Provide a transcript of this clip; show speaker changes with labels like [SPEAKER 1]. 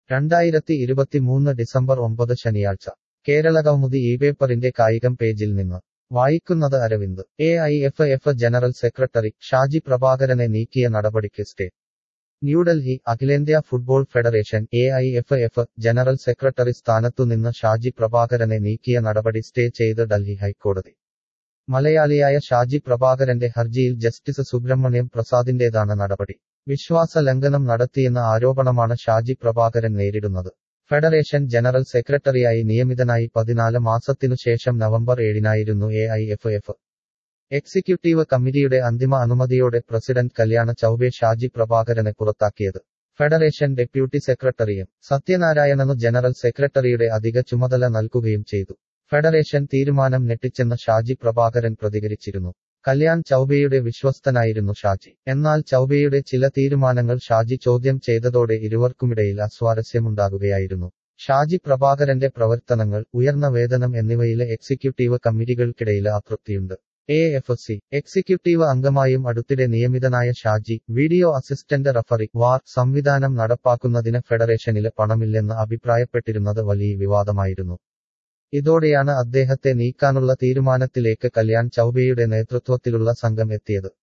[SPEAKER 1] രണ്ടായിരത്തി ഇരുപത്തിമൂന്ന് ഡിസംബർ ഒമ്പത് ശനിയാഴ്ച കേരളകൗമുദി ഈ പേപ്പറിന്റെ കായികം പേജിൽ നിന്ന് വായിക്കുന്നത് Aravind A I F F general secretary Shaji പ്രഭാകരനെ നീക്കിയ നടപടിക്ക് സ്റ്റേ ന്യൂഡൽഹി അഖിലേന്ത്യാ football federation A I F F general secretary സ്ഥാനത്തുനിന്ന് ഷാജി പ്രഭാകരനെ നീക്കിയ നടപടി സ്റ്റേ ചെയ്ത് ഡൽഹി ഹൈക്കോടതി മലയാളിയായ ഷാജി പ്രഭാകരന്റെ ഹർജിയിൽ ജസ്റ്റിസ് സുബ്രഹ്മണ്യം പ്രസാദിന്റേതാണ് നടപടി വിശ്വാസ ലംഘനം നടത്തിയെന്ന ആരോപണമാണ് ഷാജി പ്രഭാകരൻ നേരിടുന്നത് ഫെഡറേഷൻ ജനറൽ സെക്രട്ടറിയായി നിയമിതനായി പതിനാല് മാസത്തിനു ശേഷം നവംബർ ഏഴിനായിരുന്നു A I F F executive കമ്മിറ്റിയുടെ അന്തിമ അനുമതിയോടെ പ്രസിഡന്റ് കല്യാണ ചൌബെ ഷാജി പ്രഭാകരനെ പുറത്താക്കിയത് ഫെഡറേഷൻ ഡെപ്യൂട്ടി സെക്രട്ടറിയും സത്യനാരായണനു ജനറൽ സെക്രട്ടറിയുടെ അധിക ചുമതല നൽകുകയും ചെയ്തു ഫെഡറേഷൻ തീരുമാനം ഞെട്ടിച്ചെന്ന് ഷാജി പ്രഭാകരൻ പ്രതികരിച്ചിരുന്നു കല്യാൺ ചൌബെയുടെ വിശ്വസ്തനായിരുന്നു ഷാജി എന്നാൽ ചൌബെയുടെ ചില തീരുമാനങ്ങൾ ഷാജി ചോദ്യം ചെയ്തതോടെ ഇരുവർക്കുമിടയിൽ അസ്വാരസ്യമുണ്ടാകുകയായിരുന്നു ഷാജി പ്രഭാകരന്റെ പ്രവർത്തനങ്ങൾ ഉയർന്ന വേതനം എന്നിവയിലെ എക്സിക്യൂട്ടീവ് കമ്മിറ്റികൾക്കിടയിൽ അതൃപ്തിയുണ്ട് എ എഫ് സി എക്സിക്യൂട്ടീവ് അംഗമായും അടുത്തിടെ നിയമിതനായ Shaji video assistant referee VAR സംവിധാനം നടപ്പാക്കുന്നതിന് ഫെഡറേഷനില് പണമില്ലെന്ന് അഭിപ്രായപ്പെട്ടിരുന്നത് വലിയ വിവാദമായിരുന്നു ഇതോടെയാണ് അദ്ദേഹത്തെ നീക്കാനുള്ള തീരുമാനത്തിലേക്ക് കല്യാൺ ചൌബെയുടെ നേതൃത്വത്തിലുള്ള സംഘം എത്തിയത്